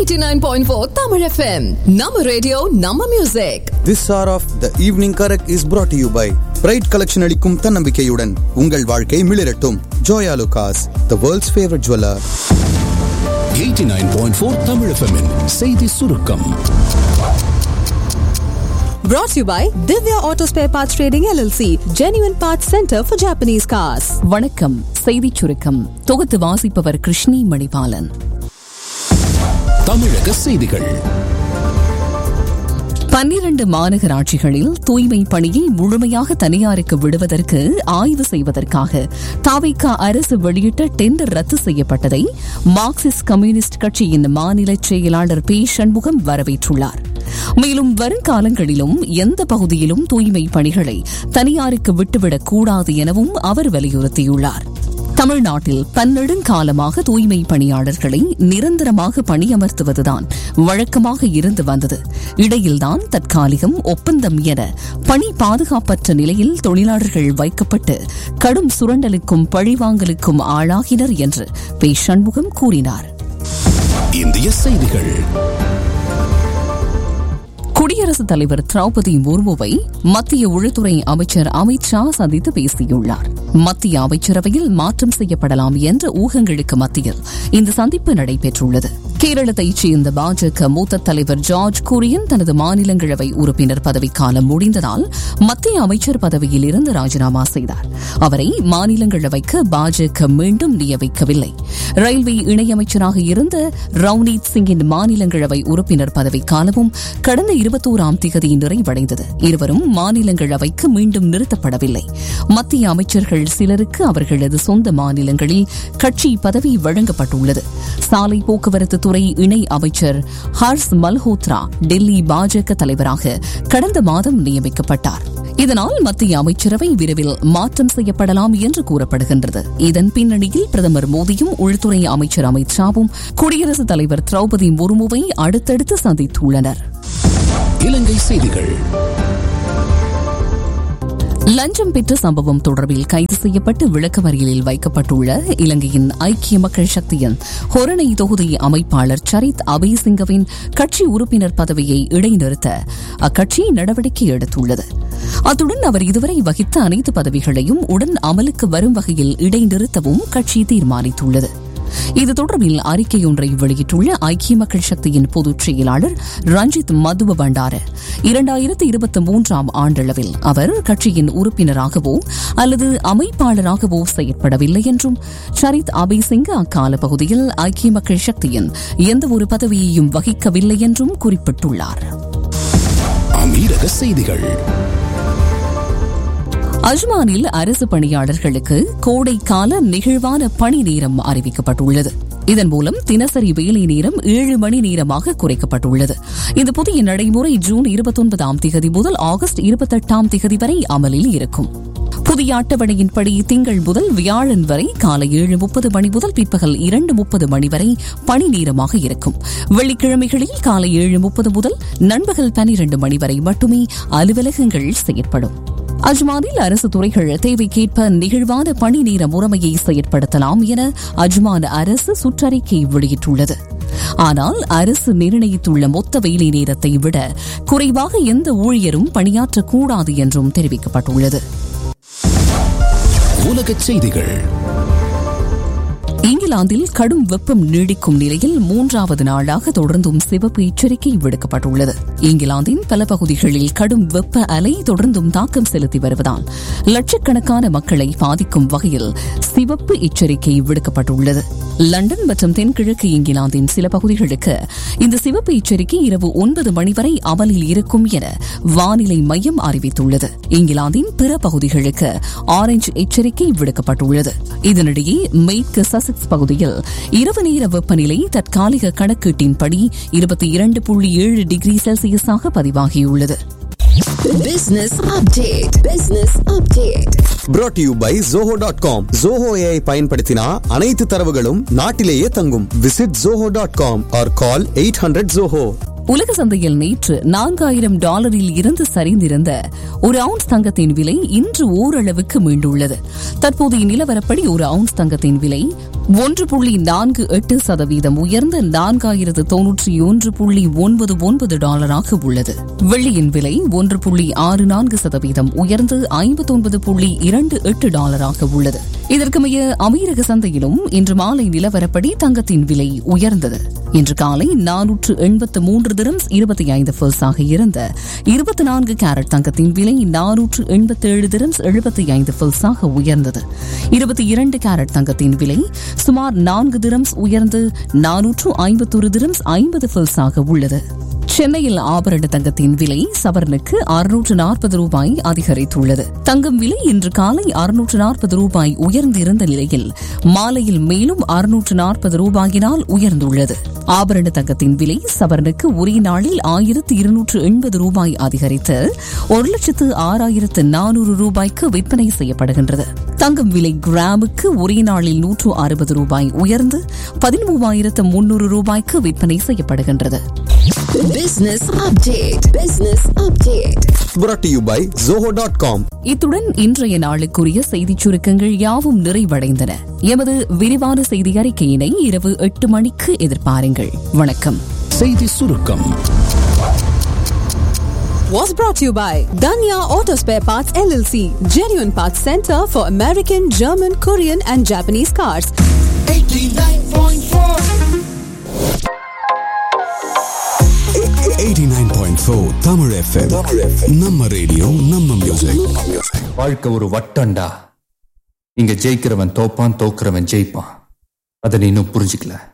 89.4 Tamil FM. Nama radio, Nama music. This hour of the evening correct is brought to you by pride collection அளிக்கும் தன்னம்பிக்கையுடன் உங்கள் வாழ்க்கை மிளிரட்டும் Joyalukkas the world's favourite jeweller 89.4 Tamil FM -இன் செய்தி சுருக்கம் Brought to you by Divya Auto Spare Parts Trading LLC, Genuine Parts Center for Japanese Cars. வணக்கம் செய்திச் சுருக்கம் தொகுத்து வாசிப்பவர் கிருஷ்ணி மணிபாலன் தமிழக செய்திகள் பன்னிரண்டு மாநகராட்சிகளில் தூய்மை பணியை முழுமையாக தனியாருக்கு விடுவதற்கு ஆய்வு செய்வதற்காக தாவிக அரசு வெளியிட்ட டெண்டர் ரத்து செய்யப்பட்டதை மார்க்சிஸ்ட் கம்யூனிஸ்ட் கட்சியின் மாநில செயலாளர் பி சண்முகம் வரவேற்றுள்ளார் மேலும் வருங்காலங்களிலும் எந்த பகுதியிலும் தூய்மை பணிகளை தனியாருக்கு விட்டுவிடக் கூடாது எனவும் அவர் வலியுறுத்தியுள்ளார் தமிழ்நாட்டில் பன்னெடுங்காலமாக தூய்மை பணியாளர்களை நிரந்தரமாக பணியமர்த்துவதுதான் வழக்கமாக இருந்து வந்தது இடையில்தான் தற்காலிகம் ஒப்பந்தம் என பணி பாதுகாப்பற்ற நிலையில் தொழிலாளர்கள் வைக்கப்பட்டு கடும் சுரண்டலுக்கும் பழிவாங்கலுக்கும் ஆளாகினர் என்று பே சண்முகம் கூறினார் இந்திய செய்திகள் குடியரசுத் தலைவர் திரௌபதி முர்முவை மத்திய உள்துறை அமைச்சர் அமித் ஷா சந்தித்து பேசியுள்ளார் மத்திய அமைச்சரவையில் மாற்றம் செய்யப்படலாம் என்ற ஊகங்களுக்கு மத்தியில் இந்த சந்திப்பு நடைபெற்றுள்ளது கேரளத்தைச் சேர்ந்த பாஜக மூத்த தலைவர் ஜார்ஜ் குரியன் தனது மாநிலங்களவை உறுப்பினர் பதவிக்காலம் முடிந்ததால் மத்திய அமைச்சர் பதவியில் இருந்து ராஜினாமா செய்தார் அவரை மாநிலங்களவைக்கு பாஜக மீண்டும் நியமிக்கவில்லை ரயில்வே இணையமைச்சராக இருந்த ரவ்னீத் சிங்கின் மாநிலங்களவை உறுப்பினர் பதவிக்காலமும் கடந்த இருபத்தோராம் திகதி நிறைவடைந்தது இருவரும் மாநிலங்களவைக்கு மீண்டும் நிறுத்தப்படவில்லை மத்திய அமைச்சர்கள் சிலருக்கு அவர்களது சொந்த மாநிலங்களில் கட்சி பதவி வழங்கப்பட்டுள்ளது சாலை போக்குவரத்து துறை இணை அமைச்சர் ஹர்ஷ் மல்ஹோத்ரா டெல்லி பாஜக தலைவராக கடந்த மாதம் நியமிக்கப்பட்டார் இதனால் மத்திய அமைச்சரவை விரைவில் மாற்றம் செய்யப்படலாம் என்று கூறப்படுகின்றது இதன் பின்னணியில் பிரதமர் மோடியும் உள்துறை அமைச்சர் அமித் ஷாவும் குடியரசுத் தலைவர் திரௌபதி முர்முவை அடுத்தடுத்து சந்தித்துள்ளனர் இலங்கை செய்திகள் லஞ்சம் பெற்ற சம்பவம் தொடர்பில் கைது செய்யப்பட்டு விளக்கமறியலில் வைக்கப்பட்டுள்ள இலங்கையின் ஐக்கிய மக்கள் சக்தியின் ஹொரணை தொகுதி அமைப்பாளர் சரித் அபயசிங்கவின் கட்சி உறுப்பினர் பதவியை இடைநிறுத்த அக்கட்சி நடவடிக்கை எடுத்துள்ளது அத்துடன் அவர் இதுவரை வகித்த அனைத்து பதவிகளையும் உடன் அமலுக்கு வரும் வகையில் இடைநிறுத்தவும் கட்சி தீர்மானித்துள்ளது இது தொடர்பில் அறிக்கையொன்றை வெளியிட்டுள்ள ஐக்கிய மக்கள் சக்தியின் பொதுச் செயலாளர் ரஞ்சித் மதுவ பண்டார இரண்டாயிரத்தி இருபத்தி மூன்றாம் ஆண்டளவில் அவர் கட்சியின் உறுப்பினராகவோ அல்லது அமைப்பாளராகவோ செயற்படவில்லை என்றும் ஷரித் அபய்சிங் அக்கால பகுதியில் ஐக்கிய மக்கள் சக்தியின் எந்தவொரு பதவியையும் வகிக்கவில்லை என்றும் குறிப்பிட்டுள்ளார் அமீரக செய்திகள் அஜ்மானில் அரசு பணியாளர்களுக்கு கோடை கால நெகிழ்வான பணி நேரம் அறிவிக்கப்பட்டுள்ளது இதன் மூலம் தினசரி வேலை நேரம் ஏழு மணி நேரமாக குறைக்கப்பட்டுள்ளது இந்த புதிய நடைமுறை ஜூன் இருபத்தொன்பதாம் திகதி முதல் ஆகஸ்ட் இருபத்தெட்டாம் திகதி வரை அமலில் இருக்கும் புதிய அட்டவணையின்படி திங்கள் முதல் வியாழன் வரை காலை ஏழு முப்பது மணி முதல் பிற்பகல் இரண்டு முப்பது மணி வரை பணி நேரமாக இருக்கும் வெள்ளிக்கிழமைகளில் காலை ஏழு முப்பது முதல் நண்பகல் பனிரண்டு மணி வரை மட்டுமே அலுவலகங்கள் செயற்படும் அஜ்மானில் அரசு துறைகள் தேவைக்கேற்ப நெகிழ்வான பணி நேர முறைமையை செயற்படுத்தலாம் என அஜ்மான் அரசு சுற்றறிக்கை வெளியிட்டுள்ளது ஆனால் அரசு நிர்ணயித்துள்ள மொத்த வேலை நேரத்தை விட குறைவாக எந்த ஊழியரும் பணியாற்றக்கூடாது என்றும் தெரிவிக்கப்பட்டுள்ளது உலகச் செய்திகள் இங்கிலாந்தில் கடும் வெப்பம் நீடிக்கும் நிலையில் மூன்றாவது நாளாக தொடர்ந்தும் சிவப்பு எச்சரிக்கை விடுக்கப்பட்டுள்ளது இங்கிலாந்தின் பல பகுதிகளில் கடும் வெப்ப அலை தொடர்ந்தும் தாக்கம் செலுத்தி வருவதால் லட்சக்கணக்கான மக்களை பாதிக்கும் வகையில் சிவப்பு எச்சரிக்கை விடுக்கப்பட்டுள்ளது லண்டன் மற்றும் தென்கிழக்கு இங்கிலாந்தின் சில பகுதிகளுக்கு இந்த சிவப்பு எச்சரிக்கை இரவு ஒன்பது மணி வரை அமலில் இருக்கும் என வானிலை மையம் அறிவித்துள்ளது இங்கிலாந்தின் பிற பகுதிகளுக்கு ஆரஞ்சு எச்சரிக்கை விடுக்கப்பட்டுள்ளது இதனிடையே மேற்கு சசெக்ஸ் பகுதியில் இரவு நேர வெப்பநிலை தற்காலிக கணக்கீட்டின்படி இருபத்தி இரண்டு புள்ளி ஏழு டிகிரி செல்சியஸாக பதிவாகியுள்ளது Business update. Business update. brought to you by zoho.com dot com Zoho AI பயன்படுத்தினா அனைத்து தரவுகளும் நாட்டிலேயே தங்கும் visit zoho.com dot com or call eight hundred Zoho உலக சந்தையில் நேற்று நான்காயிரம் டாலரில் இருந்து சரிந்திருந்த ஒரு அவுன்ஸ் தங்கத்தின் விலை இன்று ஓரளவுக்கு மீண்டுள்ளது தற்போதைய நிலவரப்படி ஒரு அவுன்ஸ் தங்கத்தின் விலை ஒன்று புள்ளி நான்கு எட்டு சதவீதம் உயர்ந்து நான்காயிரத்து தொன்னூற்றி ஒன்று புள்ளி ஒன்பது ஒன்பது டாலராக உள்ளது வெள்ளியின் விலை ஒன்று புள்ளி ஆறு நான்கு சதவீதம் உயர்ந்து ஐம்பத்தொன்பது புள்ளி இரண்டு எட்டு டாலராக உள்ளது இதற்குமைய அமீரக சந்தையிலும் இன்று மாலை நிலவரப்படி தங்கத்தின் விலை உயர்ந்தது இன்று காலை நானூற்று எண்பத்து மூன்று திரம்ஸ் இருபத்தி ஐந்து பில்ஸாக இருந்த இருபத்தி நான்கு கேரட் தங்கத்தின் விலை நானூற்று எண்பத்தி ஏழு திரம்ஸ் எழுபத்தி ஐந்து பில்ஸாக உயர்ந்தது இருபத்தி இரண்டு கேரட் தங்கத்தின் விலை சுமார் நான்கு திரம்ஸ் உயர்ந்து நானூற்று ஐம்பத்தொரு திரம்ஸ் ஐம்பது பில்ஸாக உள்ளது சென்னையில் ஆபரண தங்கத்தின் விலை சவரனுக்கு அறுநூற்று நாற்பது ரூபாய் அதிகரித்துள்ளது தங்கம் விலை இன்று காலை அறுநூற்று நாற்பது ரூபாய் உயர்ந்திருந்த நிலையில் மாலையில் மேலும் அறுநூற்று நாற்பது ரூபாயினால் உயர்ந்துள்ளது ஆபரண தங்கத்தின் விலை சவரனுக்கு ஒரே நாளில் ஆயிரத்து இருநூற்று எண்பது ரூபாய் அதிகரித்து ஒரு லட்சத்து ஆறாயிரத்து நானூறு ரூபாய்க்கு விற்பனை செய்யப்படுகின்றது தங்கம் விலை கிராமுக்கு ஒரே நாளில் நூற்று அறுபது ரூபாய் உயர்ந்து பதிமூவாயிரத்து முன்னூறு ரூபாய்க்கு விற்பனை செய்யப்படுகின்றது Business update. Business update. brought to you by zoho.com இத்துடன் இன்றைய நாளுக்குரிய செய்திச் சுருக்கங்கள் யாவும் நிறைவடைந்தன எமது விரிவான செய்தி அறிக்கையினை இரவு எட்டு மணிக்கு எதிர்பாருங்கள் வணக்கம் செய்தி சுருக்கம் Was brought to you by Danya Auto Spare Parts LLC, genuine parts center for American, German, Korean, and Japanese cars. 89.4 Tamil FM நம்ம ரேடியோ நம்ம மியூசிக் வாழ்க்கை ஒரு வட்டம்டா இங்க ஜெயிக்கிறவன் தோப்பான் தோக்குறவன் ஜெயிப்பான் அதை நீ இன்னும் புரிஞ்சுக்கல